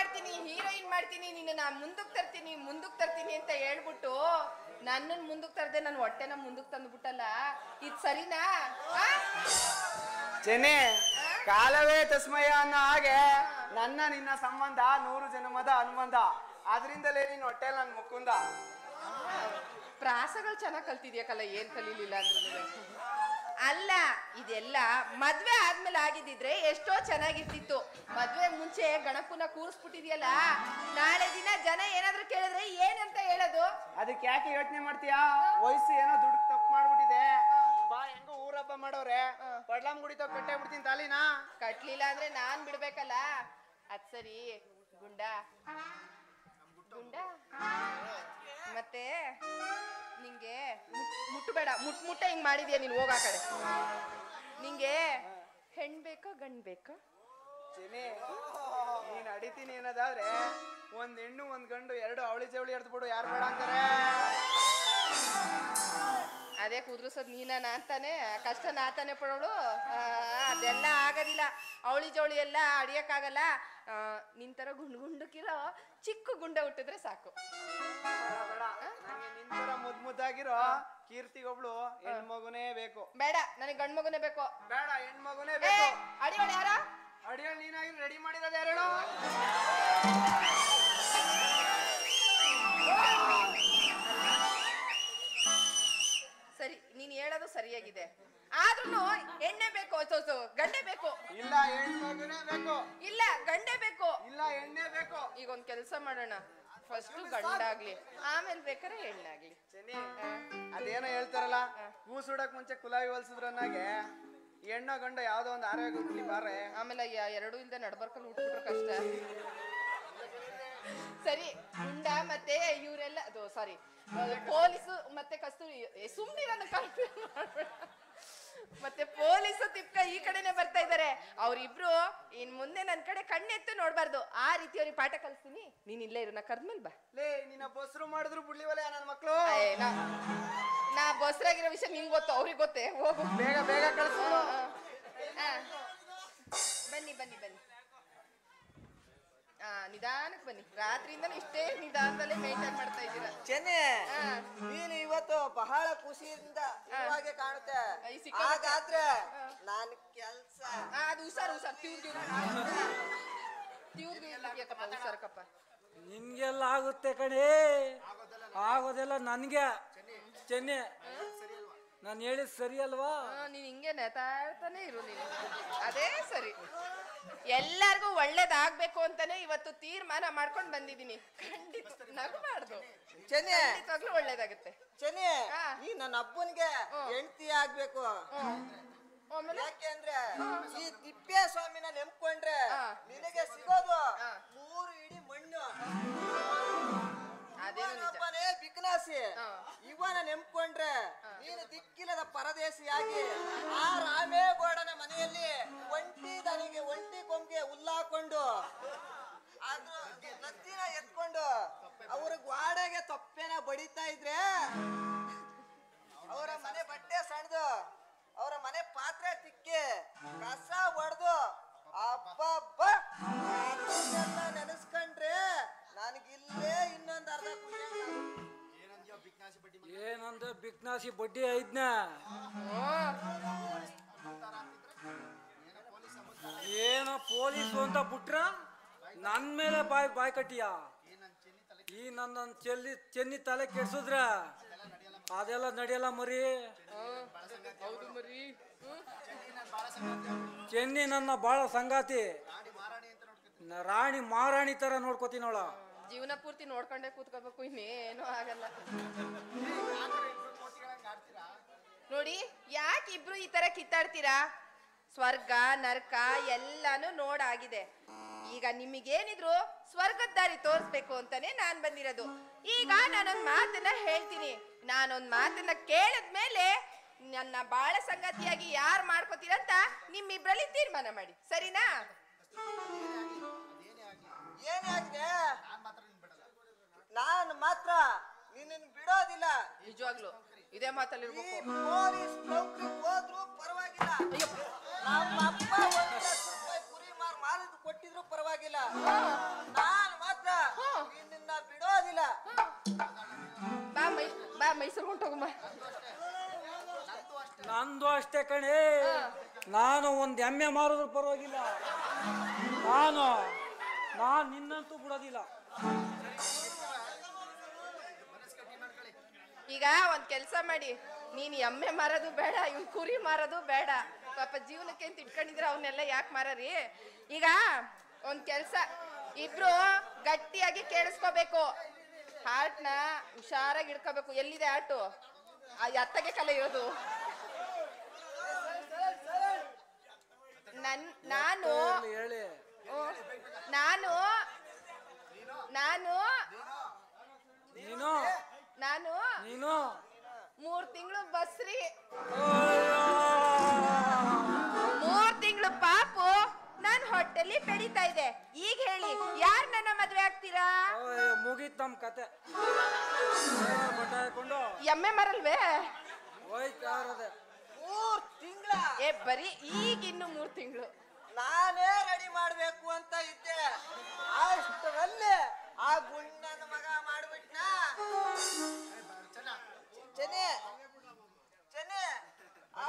ಮಾಡ್ತೀನಿ ಹೀರೋಯಿನ್ ಮಾಡ್ತೀನಿ ನಿನ್ನ ನಾ ಮುಂದಕ್ಕೆ ತರ್ತೀನಿ ಮುಂದಕ್ಕೆ ತರ್ತೀನಿ ಅಂತ ಹೇಳ್ಬಿಟ್ಟು ನನ್ನನ್ ಮುಂದಕ್ಕೆ ತರದೆ ನನ್ನ ಹೊಟ್ಟೆನ ಮುಂದಕ್ಕೆ ತಂದ್ಬಿಟ್ಟಲ್ಲ ಇದು ಸರಿನಾ ಆ? ಚೆನ್ನಿ ಕಾಲವೇ ತಸ್ಮಯ ಅನ್ನೋ ಹಾಗೆ ನನ್ನ ನಿನ್ನ ಸಂಬಂಧ ನೂರು ಜನ್ಮದ ಅನುಬಂಧ ಅದರಿಂದಲೇ ನೀನ್ ಹೊಟ್ಟೆಲ್ ನನ್ ಮುಕುಂದ ಪ್ರಾಸಗಳು ಚೆನ್ನಾಗಿ ಕಲ್ತಿದ್ಯಾಕಲ್ಲ ಏನ್ ಕಲೀಲಿಲ್ಲ ಅಂದ್ರೂ ಅಲ್ಲ ಇದೆಲ್ಲ ಮದ್ವೆ ಆದ್ಮೇಲೆ ಆಗಿದ್ದಿದ್ರೆ ಎಷ್ಟೋ ಚೆನ್ನಾಗಿರ್ತಿತ್ತು ಮದ್ವೆ ಮುಂಚೆ ಗಣಪನ ಕೂರಿಸ್ಬಿಟ್ಟಿದ್ಯಲ್ಲ ನಾಳೆ ದಿನ ಜನ ಏನಾದ್ರೂ ಕೇಳಿದ್ರೆ ಏನಂತ ಹೇಳೋದು ಅದಕ್ಕೆ ಯಾಕೆ ಯೋಚನೆ ಮಾಡ್ತೀಯಾ ವಯಸ್ಸು ಏನೋ ದುಡ್ಡು ತಪ್ಪು ಮಾಡ್ಬಿಟ್ಟಿದೆ ಬಾ ಹೆಂಗೋ ಊರಬ್ಬ ಮಾಡೋರೆ ಪಡ್ಲಂ ಗುಡಿತ ಕಟ್ಟೆ ಬಿಡ್ತೀನಿ ತಾಲಿನಾ ಕಟ್ಲಿಲ್ಲ ಅಂದ್ರೆ ನಾನ್ ಬಿಡ್ಬೇಕಲ್ಲ ಅದ್ ಸರಿ ಗುಂಡ ಗುಂಡ ಮತ್ತೆ ನಿಂಗೆ ಮುಟ್- ಮುಟ್ಬೇಡ ಮುಟ್ ಮುಟ್ಟ ಹಿಂಗ್ ಮಾಡಿದ್ಯಾ ನೀನ್ ಹೋಗ ಆ ಕಡೆ ನಿಂಗೆ ಹೆಣ್ ಬೇಕಾ ಗಂಡ್ ಬೇಕಾ ಚೆನ್ನಿ ನೀನ್ ಅಡಿತೀನಿ ಏನದಾದ್ರೆ ಒಂದ್ ಹೆಣ್ಣು ಒಂದ್ ಗಂಡು ಎರಡು ಅವಳಿ ಜವಳಿ ಎಡ್ದು ಬಿಡು ಯಾರು ಬೇಡ ಅಂತಾರೆ ಅದೇ ಕುದ್ರಸೋದ್ ನೀನ ಅಂತಾನೆ ಕಷ್ಟ ನಾತಾನೆ ಪಡೋಳು ಆ, ಅದೆಲ್ಲ ಆಗೋದಿಲ್ಲ ಅವಳಿ ಜವಳಿ ಎಲ್ಲ ಅಡಿಯಕ್ಕಾಗಲ್ಲ ಆ, ನಿನ್ ತರ ಗುಂಡ್ ಗುಂಡಕ್ಕಿರೋ ಚಿಕ್ಕ ಗುಂಡ ಹುಟ್ಟಿದ್ರೆ ಸಾಕು ಬೇಡ, ಬೇಡ. ನಂಗೆ ನಿನ್ ತರ ಮುದ್ ಮುದ್ದಾಗಿರೋ ಕೀರ್ತಿಗೊಬ್ಳು ಹೆಣ್ಮಗುನೇ ಬೇಕು ಬೇಡ ನನಗೆ ಗಂಡ್ ಮಗುನೇ ಬೇಕು ಬೇಡ ಹೆಣ್ಮಗುನೇ ಏ ಬೇಕು ಅಡಿಯೋಳು ಯಾರ ಅಡಿಯಲ್ಲಿ ನೀನಾಗಿ ರೆಡಿ ಮಾಡಿರೋದು ಯಾರು ಸರಿ ನೀನ್ ಹೇಳೋದು ಸರಿಯಾಗಿದೆ ಆದ್ರೂ ಎಣ್ಣೆ ಬೇಕು ಸೊ, ಸೊ, ಗಂಡೆ ಬೇಕು ಇಲ್ಲ ಹೆಣ್ಮಗುನೇ ಬೇಕು ಇಲ್ಲ ಗಂಡೆ ಬೇಕು ಇಲ್ಲ ಎಣ್ಣೆ ಬೇಕು ಈಗ ಒಂದ್ ಕೆಲಸ ಮಾಡೋಣ ಫಸ್ಟ್ ಗಂಡಾಗ್ಲಿ ಆಮೇಲೆ ಬೇಕಾದ್ರೆ ಹೆಣ್ಣಾಗ್ಲಿ ಚೆನ್ನಿ ಅದೇನೋ ಹೇಳ್ತಾರಲ್ಲ ಕೂಸುಡಕ್ ಮುಂಚೆ ಕುಲಾವಿ ಹೊಲ್ಸಿದ್ರನ್ನಾಗೆ ಹೆಣ್ಣೋ ಗಂಡ ಯಾವ್ದೋ ಒಂದು ಆರೋಗ್ಯ ಹುಟ್ಲಿ ಬಾರೆ ಆಮೇಲೆ ಯ- ಎರಡೂ ಇಲ್ದೆ ನಡ್ಬರ್ಕೊಂಡು ಉಟ್ಬಿಟ್ರೆ ಕಷ್ಟ ಸರಿ ಗುಂಡ ಮತ್ತೆ ಇವರೆಲ್ಲ ಅದು ಸಾರಿ ಪೊಲೀಸು ಮತ್ತೆ ಕಸ್ತೂರಿ ಸುಮ್ಮನಿರನ್ನು ಕನ್ಫ್ಯೂಸ್ ಮಾಡ್ಬೇಡ ಮತ್ತೆ ಪೊಲೀಸು ತಿಪ್ಕ ಈ ಕಡೆನೆ ಬರ್ತಾ ಇದಾರೆ ಅವ್ರಿಬ್ರು ಇನ್ ಮುಂದೆ ನನ್ ಕಡೆ ಕಣ್ಣೆತ್ತು ನೋಡ್ಬಾರ್ದು ಆ ರೀತಿ ಅವ್ರಿಗೆ ಪಾಠ ಕಲಿಸ್ತೀನಿ ನೀನ್ ಇಲ್ಲೇ ಇರು ನಾ ಕರ್ದ್ಮೇಲೆ ಬಾ ಲೇ ನಿನ್ನ ಬಸ್ರು ಮಾಡಿದ್ರು ಬಿಡ್ಲಿವಲ್ಲ ನನ್ನ ಮಕ್ಳು ಏ, ನಾ ನಾ ಬಸ್ರಾಗಿರೋ ವಿಷಯ ನಿಂಗ್ ಗೊತ್ತು ಅವ್ರಿಗೆ ಗೊತ್ತೇ ಹೋಗು ಬೇಗ ಬೇಗ ಕಳ್ಸು ಆ, ಆ. ಬನ್ನಿ ಬನ್ನಿ ಬನ್ನಿ ಆ ನಿಧಾನಕ್ಕೆ ಬನ್ನಿ ರಾತ್ರಿಯಿಂದ ಇಷ್ಟೇ ನಿಧಾನದಲ್ಲೇ ಮೇಂಟೈನ್ ಮಾಡ್ತಾ ಇದ್ದೀರಾ ಚೆನ್ನಿ ಆ. ನೀನು ಇವತ್ತು ಬಹಳ ಖುಷಿಯಿಂದ ಇರುವಾಗೆ ಕಾಣುತ್ತೆ ಈ ಸಿಕ್ಕಾಪಟ್ಟೆ. ಹಾಗಾದ್ರೆ ನಾನು ಕೆಲ್ಸ ಆ, ಅದು ಹುಷಾರು ಹುಷಾರು ತಿವ್ದು ತಿವ್ದು ಇರ್ಲಿಕ್ಕೆಕಪ್ಪ ಹುಷಾರಕ್ಕಪ್ಪ ನಿನ್ಗೆಲ್ಲ ಆಗುತ್ತೆ ಕಣೇ ಆಗೋದೆಲ್ಲ ನನ್ಗೆ ಚೆನ್ನಿ ನಾನು ಹೇಳಿದ್ ಸರಿ ಅಲ್ವಾ ಆ, ನೀನ್ ಹಿಂಗೆ ನೆತಾಡ್ತಾನೆ ಇರು ನೀನು ಅದೇ ಸರಿ ಎಲ್ಲಾರ್ಗೂ ಒಳ್ಳೇದಾಗ್ಬೇಕು ಅಂತಾನೆ ಇವತ್ತು ತೀರ್ಮಾನ ಮಾಡ್ಕೊಂಡ್ ಬಂದಿದೀನಿ ಖಂಡಿತ ನಗಬಾರ್ದು ಚೆನ್ನಿ ಖಂಡಿತವಾಗ್ಲೂ ಒಳ್ಳೇದಾಗುತ್ತೆ ಚೆನ್ನಿ ಆ. ನೀ ನನ್ನ ಅಪ್ಪನಿಗೆ ಹೆಂಡತಿ ಆಗ್ಬೇಕು ಆಮೇಲೆ ಯಾಕೆಂದ್ರೆ ಈ ತಿಪ್ಪೆ ಸ್ವಾಮಿನ ನೆಮ್ಕೊಂಡ್ರೆ ಆ. ನಿನಗೆ ಸಿಗೋದು ಆ. ಮೂರು ಇಡಿ ಮಣ್ಣು ಅದೇನು ನಿಜ ಇವನೊಬ್ಬನೇ ಬಿಕ್ನಾಸಿ ಆ. ಇವನ ನೆಮ್ಕೊಂಡ್ರೆ ನೀನು ದಿಕ್ಕಿಲ್ಲದ ಪರದೇಶಿಯಾಗಿ ಆ ರಾಮೇಗೌಡನ ಮನೆಯಲ್ಲಿ ಒಂಟಿ ದನಿಗೆ ಒಂಟಿ ಕೊಂಬಿಗೆ ಹುಲ್ಲಾಕೊಂಡು ಅದ್ರ ಲತ್ತಿನ ಎತ್ಕೊಂಡು ಅವ್ರ ಗ್ವಾಡೆಗೆ ತೊಪ್ಪೆನ ಬಡಿತಾ ಇದ್ರೆ ಅವರ ಮನೆ ಬಟ್ಟೆ ಸಣ್ದು ಅವರ ಮನೆ ಪಾತ್ರೆ ತಿಕ್ಕಿ ಕಸ ಹೊಡೆದು ಅಬ್ಬಬ್ಬ ಅದನ್ನೆಲ್ಲ ನೆನೆಸ್ಕೊಂಡ್ರೆ ನನಗಿಲ್ಲೇ ಇನ್ನೊಂದು ಅರ್ಧ ಖುಷಿ ಏನಂದ ಬಿಕ್ನಾಸಿ ಬಡ್ಡಿ ಐದ್ನ ಏನೋ ಪೊಲೀಸು ಅಂತ ಬಿಟ್ರ ನನ್ ಮೇಲೆ ಬಾಯ್ ಬಾಯ್ ಕಟ್ಟಿಯ ಈ ನನ್ನ ಚೆಲ್ಲಿ ಚೆನ್ನಿ ತಲೆ ಕೆಡ್ಸಿದ್ರ ಅದೆಲ್ಲ ನಡೆಯಲ್ಲ ಮರಿ ಹೌದು ಮರಿ ಚೆನ್ನಿ ನನ್ನ ಬಾಳ ಸಂಗಾತಿ ನ- ರಾಣಿ ಮಹಾರಾಣಿ ತರ ನೋಡ್ಕೋತೀನವಳ ಜೀವನ ಪೂರ್ತಿ ನೋಡ್ಕೊಂಡೇ ಕೂತ್ಕೋಬೇಕು ಇನ್ನೇನು ಆಗಲ್ಲ ನೋಡಿ ಯಾಕೆ ಇಬ್ರು ಈ ತರ ಕಿತ್ತಾಡ್ತೀರಾ ಸ್ವರ್ಗ ನರ್ಕ ಎಲ್ಲಾನು ನೋಡಾಗಿದೆ ಈಗ ನಿಮಗೇನಿದ್ರು ಸ್ವರ್ಗದ ದಾರಿ ತೋರಿಸ್ಬೇಕು ಅಂತಾನೆ ನಾನ್ ಬಂದಿರೋದು ಈಗ ನಾನೊಂದ್ ಮಾತನ್ನ ಹೇಳ್ತೀನಿ ನಾನೊಂದ್ ಮಾತನ್ನ ಕೇಳದ್ಮೇಲೆ ನನ್ನ ಬಾಳ ಸಂಗತಿಯಾಗಿ ಯಾರು ಮಾಡ್ಕೋತೀರಂತ ನಿಮ್ಮಿಬ್ರಲ್ಲಿ ತೀರ್ಮಾನ ಮಾಡಿ ಸರಿನಾ ಏನೇ ಆಗಿದೆ ನಾನು ಮಾತ್ರ ನಿನ್ನನ್ನು ಬಿಡೋದಿಲ್ಲ ನಿಜವಾಗ್ಲು ಇದೇ ಮಾತಲ್ಲಿ ಈ ಇರ್ಬೇಕು ಪೊಲೀಸ್ ನೌಕರಿ ಹೋದ್ರು ಪರವಾಗಿಲ್ಲ ನಮ್ಮ ಅಪ್ಪ ಒಂದು ಲಕ್ಷ ರೂಪಾಯಿ ಕುರಿ ಮಾರ್ ಮಾಲಿದ್ ಕೊಟ್ಟಿದ್ರು ಪರವಾಗಿಲ್ಲ ನಾನು ಇಲ್ಲ ಬಾ ಮೈ ಬಾ ಮೈಸೂರು ಹೊಂಟೋಗಮ್ಮ ನಂದು ಅಷ್ಟೇ ಕಣೆ ನಾನು ಒಂದ್ ಎಮ್ಮೆ ಮಾರೋದ್ರ ಪರವಾಗಿಲ್ಲ ನಾನು ನಾನ್ ನಿನ್ನಂತೂ ಬಿಡೋದಿಲ್ಲ ಈಗ ಒಂದ್ ಕೆಲ್ಸ ಮಾಡಿ ನೀನ್ ಎಮ್ಮೆ ಮಾರೋದು ಬೇಡ ಇವ್ನ್ ಕುರಿ ಮಾರೋದು ಬೇಡ ಪಾಪ ಜೀವನಕ್ಕೆ ಅಂತ ಇಟ್ಕೊಂಡಿದ್ರೆ ಅವನ್ನೆಲ್ಲ ಯಾಕೆ ಮಾರರಿ ಈಗ ಒಂದ್ ಕೆಲ್ಸ ಇಬ್ರು ಗಟ್ಟಿಯಾಗಿ ಕೇಳಿಸ್ಕೋಬೇಕು ಹಾರ್ಟ್ನ ಹುಷಾರಾಗಿ ಇಡ್ಕೋಬೇಕು ಎಲ್ಲಿದೆ ಆಟು ಆ ಎತ್ತಗೆ ಕಲೆ ಇರೋದು ನನ್ ನಾನು ಹೇಳಿ, ಹೇಳಿ ಹ್ಮ್. ನಾನು ನಾನು ನೀನು ನಾನು ನೀನು ಮೂರ್ ತಿಂಗಳು ಬಸ್ರಿ ಅಯ್ಯೋ! ಮೂರ್ ತಿಂಗಳು ಪಾಪು ನನ್ ಹೊಟ್ಟೆಲಿ ಬೆಳೀತಾ ಇದೆ ಈಗ ಹೇಳಿ ಯಾರ್ ನನ್ನ ಮದ್ವೆ ಆಗ್ತೀರಾ ಅಯ್ಯೋ, ಮುಗೀತ್ ನಮ್ ಕತೆ ಬಟ್ಟೆ ಹಾಕೊಂಡು ಎಮ್ಮೆ ಮರಲ್ವೇ ಹೋಯ್ತು ಯಾರದೆ ಮೂರ್ ತಿಂಗಳ ಏ ಬರೀ ಈಗ ಇನ್ನು ಮೂರ್ ತಿಂಗಳು ನಾನೇ ರೆಡಿ ಮಾಡ್ಬೇಕು ಅಂತ ಇದ್ದೆ ಅಷ್ಟರಲ್ಲಿ ಆ ಗುಂಡನ ಮಗ ಮಾಡ್ಬಿಟ್ನ ಚೆನ್ನೆ ಚೆನ್ನೆ ಆ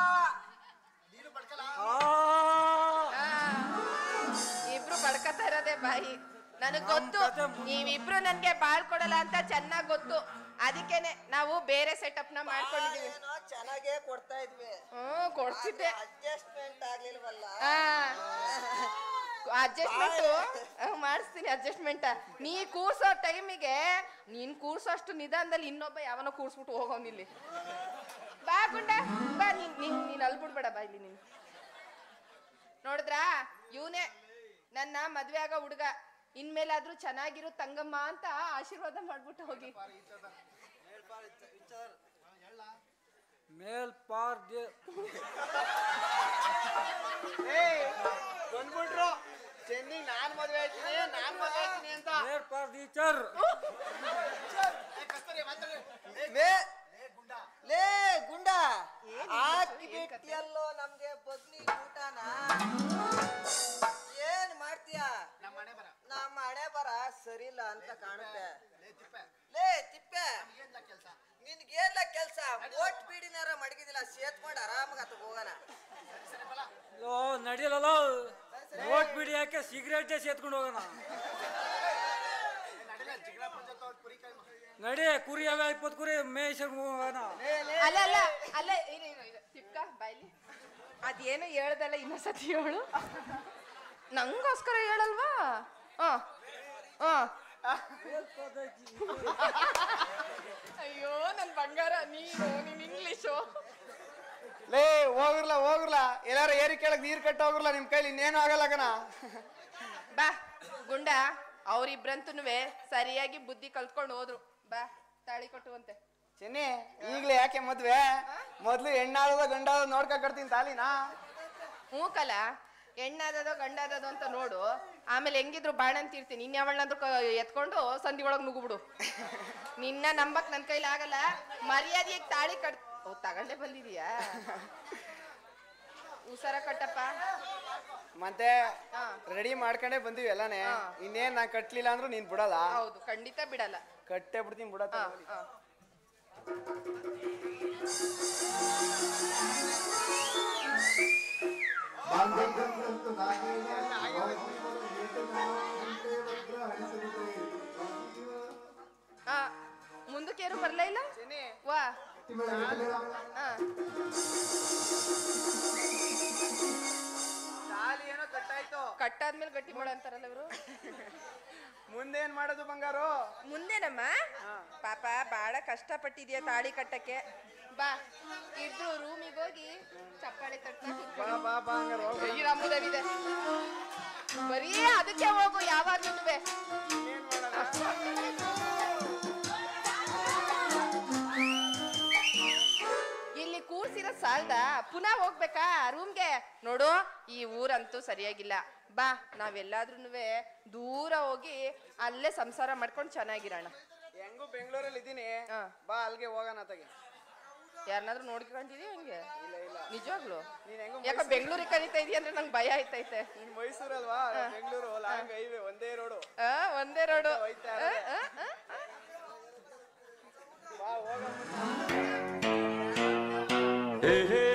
ಆ, ಇಬ್ರು ಬಡ್ಕತಾ ಇರೋದೇ ಬಾಯಿ ನನಗ್ ಗೊತ್ತು ನಮ್ ಕತೆ ಮುಗ್ದು- ನೀವಿಬ್ರು ನನ್ಗೆ ಬಾಳ್ ಕೊಡಲ್ಲ ಅಂತ ಚೆನ್ನಾಗ್ ಗೊತ್ತು ಅದಕ್ಕೇನೆ ನಾವು ಬೇರೆ ಸೆಟಪ್ ನ ಮಾಡ್ಕೊಂಡಿದೀವಿ ಏನೋ ಚೆನ್ನಾಗೇ ಕೊಡ್ತಾ ಇದ್ವಿ ಹ್ಮ್ ಕೊಡ್ತಿದ್ದೆ ಅಡ್ಜಸ್ಟ್ಮೆಂಟ್ ಆಗ್ಲಿಲ್ವಲ್ಲ ಅಡ್ಜಸ್ಟ್ಮೆಂಟ್ ಮಾಡಿಸ್ತೀನಿ ಅಡ್ಜಸ್ಟ್ಮೆಂಟ್ ನೀ ಕೂರ್ಸೋ ಟೈಮಿಗೆ ನೀನ್ ಕೂರ್ಸೋ ಅಷ್ಟು ನಿಧಾನದಲ್ಲಿ ಇನ್ನೊಬ್ಬ ಯಾವನೋ ಕೂರ್ಸ್ಬಿಟ್ಟು ಹೋಗೋನಿಲ್ಲಿ ಬಾ ಗುಂಡ ಬಾ ನೀನ್ ನೀನ್ ನೀನ್ ಅಲ್ಲಿ ಬಿಡ್ಬೇಡ ಬಾ ಇಲ್ಲಿ ನೀನು ನೋಡಿದ್ರಾ ಇವನೇ ನನ್ನ ಮದ್ವೆ ಆಗೋ ಹುಡುಗ ಇನ್ಮೇಲಾದ್ರೂ ಚೆನ್ನಾಗಿರು ತಂಗಮ್ಮ ಅಂತ ಆಶೀರ್ವಾದ ಮಾಡ್ಬಿಟ್ಟು ಹೋಗಿ ಮೇಲ್ ಪಾರ್ ದೇ- ಏಯ್ ಬಂದ್ಬಿಟ್ರು ಚೆನ್ನಿ ನಾನ್ ಮದ್ವೆ ಆಯ್ತೀನಿ ನಾನ್ ಮದ್ವೆ ಆಯ್ತೀನಿ ಅಂತ ಮೇಲ್ ಪಾರ್ ಟೀಚರ್ ಲೇ ಲೇ ಗುಂಡ ಹಾಕಿಬಿಟ್ಟಿಯಲ್ಲೋ ನಮ್ಗೆ ಬದ್ನಿ ಊಟನ ಏನ್ ಮಾಡ್ತೀಯ ನಮ್ಮ ಹಣೆ ಬರ ಸರಿಲ್ಲ ಅಂತ ಕಾಣುತ್ತೆ ಲೇ ತಿಪ್ಪೆ ನಿನ್ಗೇನ್ಲ ಕೆಲ್ಸ ಓಟ್ ಬೀಡಿನಾರ ಮಡಗಿದಿಲ್ಲ ಸೇತ್ಕೊಂಡು ಆರಾಮಾಗಿ ಆತ ಹೋಗೋಣ ಓ ನಡಿಯಲ್ಲ ನೋಟ್ ಬಿಡಿ ಯಾಕೆ ಸಿಗರೇಟ್ ಸೇತ್ಕೊಂಡು ಹೋಗೋಣ ನಡಿ ಕುರಿ ಅವೆ ಇಪ್ಪತ್ತು ಕುರಿ ಮೇಯ್ಸಂಗ್ ಹೋಗೋಣ ಅಲ್ಲ ಅಲ್ಲ ಅಲ್ಲ ಇರು ಇರು ಇರು ತಿಪ್ಕ ಬಾಯ್ಲಿ ಅದೇನು ಹೇಳ್ದಲ್ಲ ಇನ್ನೊಂದ್ಸತಿ ಹೇಳು ನಂಗೋಸ್ಕರ ಹೇಳಲ್ವಾ ಹ ಹ ಅಯ್ಯೋ ನನ್ ಬಂಗಾರ ನೀನು ನೀನ್ ಇಂಗ್ಲಿಷು ಲೇ ಹೋಗ್ರಲ್ಲ ಹೋಗ್ರಲ್ಲ ಎಲ್ಲಾರ ಏರಿ ಕೆಳಗ್ ನೀರ್ ಕಟ್ಟ ಹೋಗ್ರಲ್ಲ ನಿಮ್ ಕೈಲಿ ಇನ್ನೇನು ಆಗಲ್ಲ ಕಣ ಬಾ ಗುಂಡ ಅವ್ರಿಬ್ರಂತೂ ಸರಿಯಾಗಿ ಬುದ್ಧಿ ಕಲ್ತ್ಕೊಂಡು ಹೋದ್ರು ಬಾ ತಾಳಿ ಕೊಟ್ಟುವಂತೆ ಚೆನ್ನಿ ಈಗ್ಲೇ ಯಾಕೆ ಮದ್ವೆ ಮೊದ್ಲು ಹೆಣ್ಣಾದದ ಗಂಡಾದ ನೋಡ್ಕ ಕಟ್ತೀನಿ ತಾಲಿನಾ ಮೂಕಲ ಹೆಣ್ಣಾದದೋ ಗಂಡಾದದೋ ಅಂತ ನೋಡು ಆಮೇಲೆ ಹೆಂಗಿದ್ರು ಬಾಣ ಅಂತ ಇರ್ತೀನಿ ಇನ್ಯಾವಳನ್ನಾದ್ರೂ ಕ- ಎತ್ಕೊಂಡು ಸಂಧಿ ಒಳಗ್ ನುಗ್ಗುಬಿಡು ನಿನ್ನ ನಂಬಕ್ ನನ್ ಕೈಲಿ ಆಗಲ್ಲ ಮರ್ಯಾದೆಯಾಗಿ ತಾಳಿ ಕಟ್ ಓ ತಗೊಂಡೇ ಬಂದಿದೀಯಾ ಹುಷಾರ ಕಟ್ಟಪ್ಪ ಮತ್ತೆ ಹಾ. ರೆಡಿ ಮಾಡ್ಕೊಂಡೇ ಬಂದಿವಿ ಎಲ್ಲಾನೇ ಹಾ. ಇನ್ನೇನ್ ನಾ ಕಟ್ಲಿಲ್ಲ ಅಂದ್ರೂ ನೀನ್ ಬಿಡಲ್ಲ ಹೌದು ಖಂಡಿತ ಬಿಡಲ್ಲ ಕಟ್ಟೆ ಬಿಡ್ತೀನಿ ಬಿಡತ್ತ ಹಾ, ಹಾ. ಆ, ಮುಂದಕ್ಕೇನು ಬರ್ಲೇ ಇಲ್ಲ ಚೆನ್ನಿ ವಾ ಆ, ತಾಲಿ ಏನೋ ಕಟ್ಟಾಯ್ತು ಕಟ್ಟಾದ್ಮೇಲೆ ಗಟ್ಟಿ ಮಾಡು ಅಂತಾರಲ್ಲ ಇವರು ಮುಂದೇನ್ ಮಾಡೋದು ಬಂಗಾರು ಮುಂದೇನಮ್ಮ ಪಾಪ ಬಾಳ ಕಷ್ಟಪಟ್ಟಿದ್ಯಾ ತಾಳಿ ಕಟ್ಟಕ್ಕೆ ಬಾ ಇದ್ದು ರೂಮಿಗೆ ಹೋಗಿ ಚಪ್ಪಾಳೆ ತಟ್ಟ ಬಾ ಬಾ ಬಾ ಹಂಗಾರ್ ಹೋಗು. ಇದೆ ಬರೀ ಅದಕ್ಕೆ ಹೋಗು ಯಾವಾಗ್ಲೂ ಇನ್ನೇನ್ ಮಾಡೋಣ? ಇಲ್ಲಿ ಕೂರ್ಸಿರೋ ಸಾಲ್ದ ಪುನಃ ಹೋಗ್ಬೇಕಾ ರೂಮ್ಗೆ ನೋಡು ಈ ಊರಂತೂ ಸರಿಯಾಗಿಲ್ಲ ಬಾ ನಾವೆಲ್ಲಾದ್ರೂ ದೂರ ಹೋಗಿ ಅಲ್ಲೇ ಸಂಸಾರ ಮಾಡ್ಕೊಂಡು ಚೆನ್ನಾಗಿರೋಣ ಹೆಂಗು ಬೆಂಗಳೂರಲ್ಲಿ ಇದೀನಿ ಹಾ. ಬಾ ಅಲ್ಲಿಗೆ ಹೋಗೋಣ ತಗೆ ಯಾರನ್ನಾದ್ರೂ ನೋಡ್ಕೊಂಡಿದೀಯ ಹಂಗೆ ಇಲ್ಲ ಇಲ್ಲ ನಿಜವಾಗ್ಲು ನೀನ್ ಹೆಂಗು ಯಾಕೋ ಬೆಂಗಳೂರಿಗೆ ಕರೀತಾ ಇದೀಯ ಅಂದ್ರೆ ನಂಗೆ ಭಯ ಆಯ್ತೈತೆ ನೀನ್ ಮೈಸೂರಲ್ವಾ ಬೆಂಗಳೂರು ಲಾಂಗ್ ಹೈವೇ ಒಂದೇ ರೋಡು ಆ, ಒಂದೇ ರೋಡು ಹೋಯ್ತಾ ಇರೋದೆ. ಆ, ಆ, ಆ, ಹೇ ಹೇ